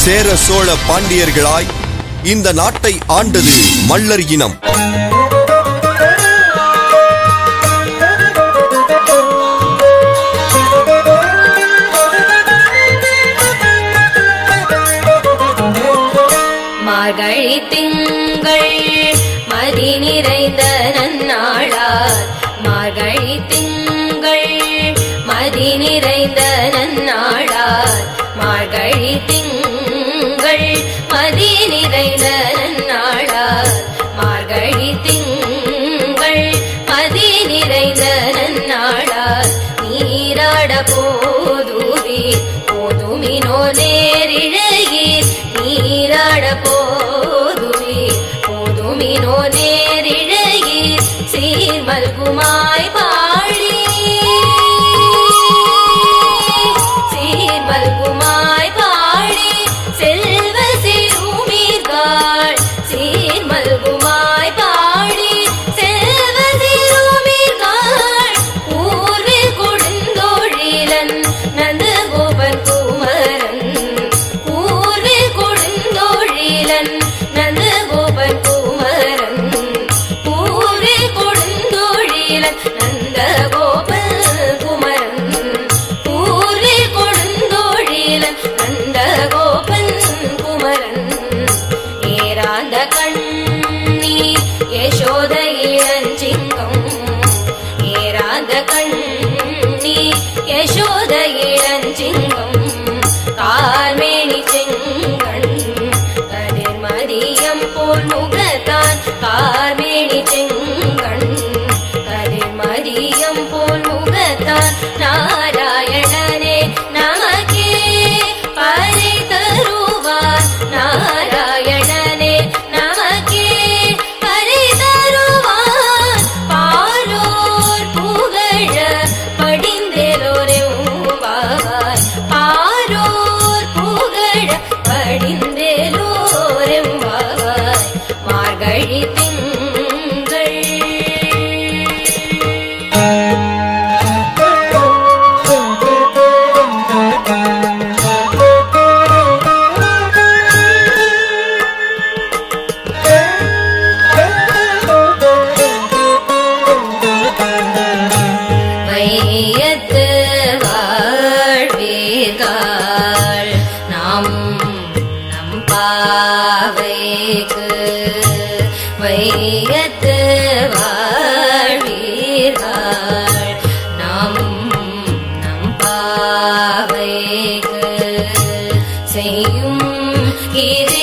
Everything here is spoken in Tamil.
சேர சோழ பாண்டியர்களாய் இந்த நாட்டை ஆண்டது மல்லர் இனம் மார்கழி திங்கள் மதி நிறைந்த நன்னாளார் மார்கழி திங்கள் மதி நிறைந்த நன்னாளார் மார்கழி திங்கள் மதி நிறைந்த நன்னாளார் மார்கழி திங்கள் மதி நிறைந்த நன்னாளார் நீராட போதுவீர் போதுமினோ நேரிழையீர் நீராட போதுவீர் போதுமினோ நேரிழையீர் சீர்மல்குமாய் பாடி சீர்மல்குமாய் பாடி செல்வ சிறுமீர்கள் சீர்மல்குமாய் பாடி செல்வ சிறுமீர்கள் ஊர்வில் கொடுந்தோழிலன் நந்து கோபன் குமரன் ஊர்வில் கொடுந்தோழிலன் நந்து கோபன் குமரன் ஊரில் கொடுந்தோழிலன் நந்த கோபன் குமரன் ஊரில் கொடுந்தோழிலன் நந்த கோபன் குமரன் ஏராந்த கண்ணி யசோத இளஞ்சிங்கம் ஏராந்த கண்ணி யசோத இளஞ்சிங்கம் கார்மேனி செங்கண் கதிர் மதியம் போல் முகத்தான் கார்மேனி செங்கண் கதிர் மதியம் போல் முகத்தான் நாராயணனே நமக்கே பறை தருவார் நாராயணனே நமக்கே பறை தருவார் பாரோர் புகழ படிந்தேலோரெம்பாவார் பாரோர் புகழ படிந்தேலோரெம்பாவார் மார்கழி திங்கள் வையத்து வாழ்வீர்கள் நாம் நம் பாவைக்கு வையத்து வாழ்வீர்கள் நாம் நம் பாவைக்கு செய்யும் இது